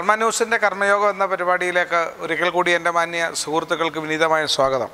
കർമ്മ ന്യൂസിൻ്റെ കർമ്മയോഗം എന്ന പരിപാടിയിലേക്ക് ഒരിക്കൽ കൂടി എൻ്റെ മാന്യ സുഹൃത്തുക്കൾക്ക് വിനീതമായ സ്വാഗതം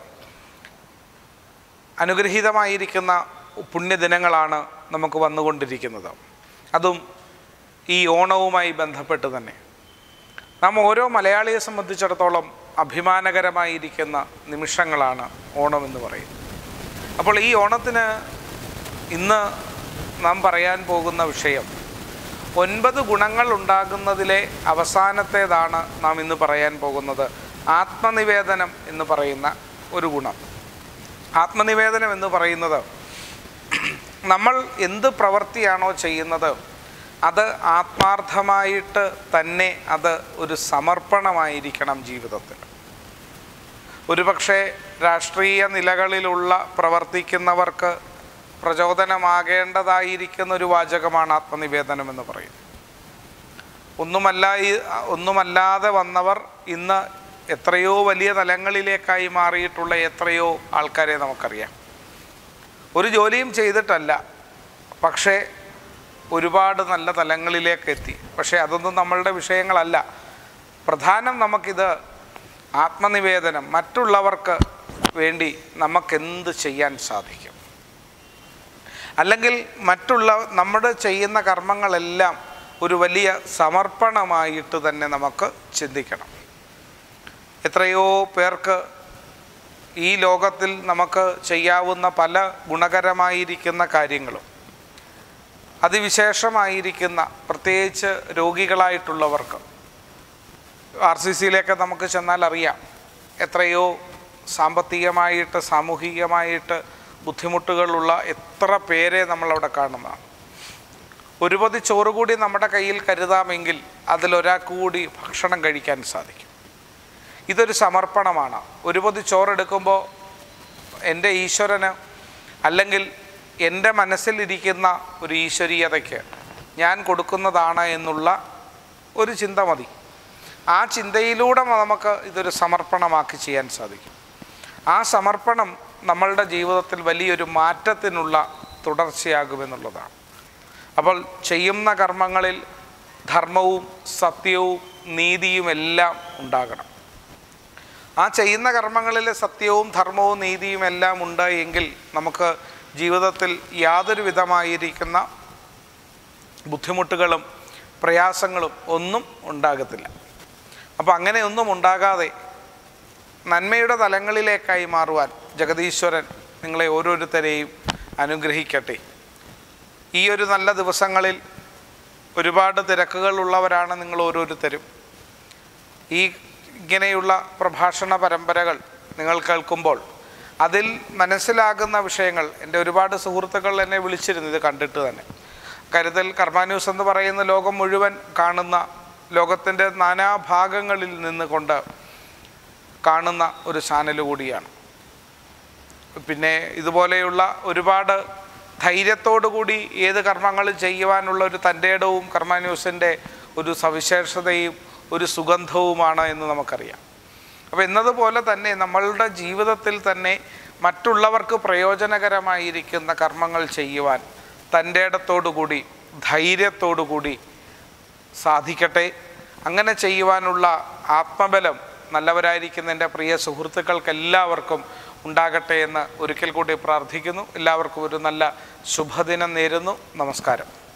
അനുഗ്രഹീതമായിരിക്കുന്ന പുണ്യദിനങ്ങളാണ് നമുക്ക് വന്നുകൊണ്ടിരിക്കുന്നത് അതും ഈ ഓണവുമായി ബന്ധപ്പെട്ട് തന്നെ നാം ഓരോ മലയാളിയെ സംബന്ധിച്ചിടത്തോളം അഭിമാനകരമായിരിക്കുന്ന നിമിഷങ്ങളാണ് ഓണം എന്ന് പറയുന്നത് അപ്പോൾ ഈ ഓണത്തിന് ഇന്ന് നാം പറയാൻ പോകുന്ന വിഷയം ഒൻപത് ഗുണങ്ങൾ ഉണ്ടാകുന്നതിലെ അവസാനത്തേതാണ് നാം ഇന്ന് പറയാൻ പോകുന്നത് ആത്മനിവേദനം എന്ന് പറയുന്ന ഒരു ഗുണം ആത്മനിവേദനം എന്ന് പറയുന്നത് നമ്മൾ എന്ത് പ്രവൃത്തിയാണോ ചെയ്യുന്നത് അത് ആത്മാർത്ഥമായിട്ട് തന്നെ അത് ഒരു സമർപ്പണമായിരിക്കണം ജീവിതത്തിൽ ഒരുപക്ഷെ രാഷ്ട്രീയ നിലകളിലുള്ള പ്രവർത്തിക്കുന്നവർക്ക് പ്രചോദനമാകേണ്ടതായിരിക്കുന്ന ഒരു വാചകമാണ് ആത്മനിവേദനം എന്ന് പറയുന്നത് ഒന്നുമല്ല ഈ ഒന്നുമല്ലാതെ വന്നവർ ഇന്ന് എത്രയോ വലിയ തലങ്ങളിലേക്കായി മാറിയിട്ടുള്ള എത്രയോ ആൾക്കാരെ നമുക്കറിയാം ഒരു ജോലിയും ചെയ്തിട്ടല്ല പക്ഷേ ഒരുപാട് നല്ല തലങ്ങളിലേക്ക് എത്തി പക്ഷേ അതൊന്നും നമ്മളുടെ വിഷയങ്ങളല്ല പ്രധാനം നമുക്കിത് ആത്മനിവേദനം മറ്റുള്ളവർക്ക് വേണ്ടി നമുക്കെന്ത് ചെയ്യാൻ സാധിക്കും അല്ലെങ്കിൽ മറ്റുള്ള നമ്മുടെ ചെയ്യുന്ന കർമ്മങ്ങളെല്ലാം ഒരു വലിയ സമർപ്പണമായിട്ട് തന്നെ നമുക്ക് ചിന്തിക്കണം എത്രയോ പേർക്ക് ഈ ലോകത്തിൽ നമുക്ക് ചെയ്യാവുന്ന പല ഗുണകരമായിരിക്കുന്ന കാര്യങ്ങളും അതിവിശേഷമായിരിക്കുന്ന പ്രത്യേകിച്ച് രോഗികളായിട്ടുള്ളവർക്ക് ആർ സി സിയിലേക്ക് നമുക്ക് ചെന്നാൽ അറിയാം എത്രയോ സാമ്പത്തികമായിട്ട് സാമൂഹികമായിട്ട് ബുദ്ധിമുട്ടുകളുള്ള എത്ര പേരെ നമ്മളവിടെ കാണുന്നതാണ് ഒരു പൊതി ചോറ് കൂടി നമ്മുടെ കയ്യിൽ കരുതാമെങ്കിൽ അതിലൊരാൾക്ക് കൂടി ഭക്ഷണം കഴിക്കാൻ സാധിക്കും ഇതൊരു സമർപ്പണമാണ് ഒരു പൊതി ചോറെടുക്കുമ്പോൾ എൻ്റെ ഈശ്വരന് അല്ലെങ്കിൽ എൻ്റെ മനസ്സിലിരിക്കുന്ന ഒരു ഈശ്വരീയതയ്ക്ക് ഞാൻ കൊടുക്കുന്നതാണ് എന്നുള്ള ഒരു ചിന്ത മതി ആ ചിന്തയിലൂടെ നമുക്ക് ഇതൊരു സമർപ്പണമാക്കി ചെയ്യാൻ സാധിക്കും ആ സമർപ്പണം നമ്മളുടെ ജീവിതത്തിൽ വലിയൊരു മാറ്റത്തിനുള്ള തുടർച്ചയാകുമെന്നുള്ളതാണ് അപ്പോൾ ചെയ്യുന്ന കർമ്മങ്ങളിൽ ധർമ്മവും സത്യവും നീതിയും എല്ലാം ഉണ്ടാകണം ആ ചെയ്യുന്ന കർമ്മങ്ങളിൽ സത്യവും ധർമ്മവും നീതിയും എല്ലാം ഉണ്ട് എങ്കിൽ നമുക്ക് ജീവിതത്തിൽ യാതൊരു വിധമായിരിക്കുന്ന ബുദ്ധിമുട്ടുകളും പ്രയാസങ്ങളും ഒന്നും ഉണ്ടാകത്തില്ല അപ്പോൾ അങ്ങനെ ഒന്നും ഉണ്ടാകാതെ നന്മയുടെ തലങ്ങളിലേക്കായി മാറുവാൻ ജഗതീശ്വരൻ നിങ്ങളെ ഓരോരുത്തരെയും അനുഗ്രഹിക്കട്ടെ ഈ ഒരു നല്ല ദിവസങ്ങളിൽ ഒരുപാട് തിരക്കുകളുള്ളവരാണ് നിങ്ങൾ ഓരോരുത്തരും ഈ ഇങ്ങനെയുള്ള പ്രഭാഷണ പരമ്പരകൾ നിങ്ങൾ കേൾക്കുമ്പോൾ അതിൽ മനസ്സിലാകുന്ന വിഷയങ്ങൾ എൻ്റെ ഒരുപാട് സുഹൃത്തുക്കൾ എന്നെ വിളിച്ചിരുന്നു ഇത് കണ്ടിട്ട് തന്നെ കരുതൽ കർമ്മ ന്യൂസ് എന്ന് പറയുന്ന ലോകം മുഴുവൻ കാണുന്ന ലോകത്തിൻ്റെ നാനാഭാഗങ്ങളിൽ നിന്ന് കൊണ്ട് കാണുന്ന ഒരു ചാനൽ കൂടിയാണ് പിന്നെ ഇതുപോലെയുള്ള ഒരുപാട് ധൈര്യത്തോടു കൂടി ഏത് കർമ്മങ്ങളും ചെയ്യുവാനുള്ള ഒരു തൻ്റെ ഇടവും കർമ്മ ന്യൂസിൻ്റെ ഒരു സവിശേഷതയും ഒരു സുഗന്ധവുമാണ് എന്ന് നമുക്കറിയാം അപ്പോൾ എന്നതുപോലെ തന്നെ നമ്മളുടെ ജീവിതത്തിൽ തന്നെ മറ്റുള്ളവർക്ക് പ്രയോജനകരമായിരിക്കുന്ന കർമ്മങ്ങൾ ചെയ്യുവാൻ തൻ്റെ ഇടത്തോടു കൂടി ധൈര്യത്തോടു കൂടി സാധിക്കട്ടെ അങ്ങനെ ചെയ്യുവാനുള്ള ആത്മബലം നല്ലവരായിരിക്കുന്ന എൻ്റെ പ്രിയ സുഹൃത്തുക്കൾക്ക് എല്ലാവർക്കും ഉണ്ടാകട്ടെ എന്ന് ഒരിക്കൽ കൂടി പ്രാർത്ഥിക്കുന്നു എല്ലാവർക്കും ഒരു നല്ല ശുഭദിനം നേരുന്നു നമസ്കാരം